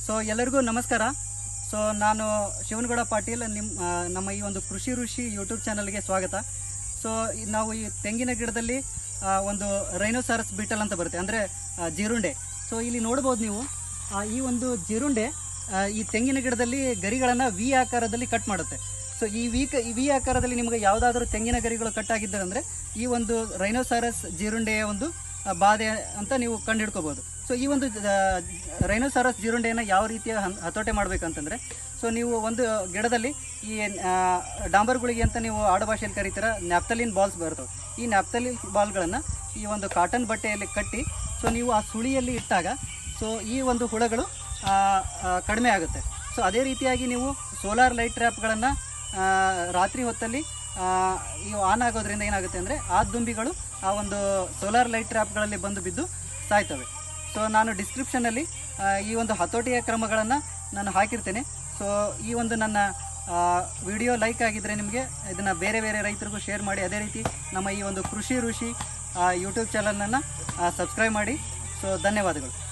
so ಎಲ್ಲರಿಗೂ ನಮಸ್ಕಾರ so ನಾನು ಶಿವನಗೌಡ ಪಾಟೀಲ್ ನಿಮ್ಮ ಆ, ನಮ್ಮ ಈ ಒಂದು ಕೃಷಿ ಋಷಿ ಯೂಟ್ಯೂಬ್ ಚಾನಲ್ಗೆ ಸ್ವಾಗತ ಸೊ ಈ- ನಾವು ಈ ತೆಂಗಿನ ಗಿಡದಲ್ಲಿ ಆ, ಒಂದು ರೈನೋಸಾರಸ್ ಬೀಟಲ್ ಅಂತ ಬರುತ್ತೆ ಅಂದರೆ ಜೀರುಂಡೆ ಸೊ ಇಲ್ಲಿ ನೋಡ್ಬೋದು ನೀವು ಆ, ಈ ಒಂದು ಜೀರುಂಡೆ ಆ, ಈ ತೆಂಗಿನ ಗಿಡದಲ್ಲಿ ಗರಿಗಳನ್ನು ವಿ ಆಕಾರದಲ್ಲಿ ಕಟ್ ಮಾಡುತ್ತೆ ಸೊ ಈ ವಿ ಕ ಈ ವಿ ಆಕಾರದಲ್ಲಿ ನಿಮಗೆ ಯಾವುದಾದ್ರೂ ತೆಂಗಿನ ಗರಿಗಳು ಕಟ್ ಆಗಿದ್ದರೆ ಅಂದರೆ ಈ ಒಂದು ರೈನೋಸಾರಸ್ ಜೀರುಂಡೆಯ ಒಂದು ಆ, ಬಾಧೆ ಅಂತ ನೀವು ಕಂಡುಹಿಡ್ಕೋಬೋದು ಸೊ ಈ ಒಂದು ರೈನೋಸಾರಸ್ ಜೀರುಂಡೆಯನ್ನು ಯಾವ ರೀತಿಯ ಹನ್- ಹತೋಟೆ ಮಾಡಬೇಕಂತಂದರೆ ಸೊ ನೀವು ಒಂದು ಗಿಡದಲ್ಲಿ ಈ ಆ, ಡಾಂಬರ್ ಗುಳಿಗೆ ಅಂತ ನೀವು ಆಡುಭಾಷೆಯಲ್ಲಿ ಕರೀತೀರ ನ್ಯಾಪ್ತಲಿನ್ ಬಾಲ್ಸ್ ಬರ್ತವೆ ಈ ನ್ಯಾಪ್ತಲಿನ್ ಬಾಲ್ಗಳನ್ನು ಈ ಒಂದು ಕಾಟನ್ ಬಟ್ಟೆಯಲ್ಲಿ ಕಟ್ಟಿ ಸೊ ನೀವು ಆ ಸುಳಿಯಲ್ಲಿ ಇಟ್ಟಾಗ ಸೊ ಈ ಒಂದು ಹುಳಗಳು ಆ, ಆ, ಕಡಿಮೆ ಆಗುತ್ತೆ ಸೊ ಅದೇ ರೀತಿಯಾಗಿ ನೀವು ಸೋಲಾರ್ ಲೈಟ್ ಟ್ರ್ಯಾಪ್ಗಳನ್ನು ರಾತ್ರಿ ಹೊತ್ತಲ್ಲಿ ಆ, ಇವು ಆನ್ ಆಗೋದ್ರಿಂದ ಏನಾಗುತ್ತೆ ಅಂದರೆ ಆ ದುಂಬಿಗಳು ಆ ಒಂದು ಸೋಲಾರ್ ಲೈಟ್ ಟ್ರ್ಯಾಪ್ಗಳಲ್ಲಿ ಬಂದು ಬಿದ್ದು ಸಾಯ್ತವೆ ಸೊ ನಾನು ಡಿಸ್ಕ್ರಿಪ್ಷನಲ್ಲಿ ಈ ಒಂದು ಹತೋಟಿಯ ಕ್ರಮಗಳನ್ನು ನಾನು ಹಾಕಿರ್ತೇನೆ ಸೊ ಈ ಒಂದು ನನ್ನ ವಿಡಿಯೋ ಲೈಕ್ ಆಗಿದ್ದರೆ ನಿಮಗೆ ಇದನ್ನು ಬೇರೆ ಬೇರೆ ರೈತರಿಗೂ ಶೇರ್ ಮಾಡಿ ಅದೇ ರೀತಿ ನಮ್ಮ ಈ ಒಂದು ಕೃಷಿ ಋಷಿ ಯೂಟ್ಯೂಬ್ ಚಾನಲನ್ನು ಸಬ್ಸ್ಕ್ರೈಬ್ ಮಾಡಿ ಸೊ ಧನ್ಯವಾದಗಳು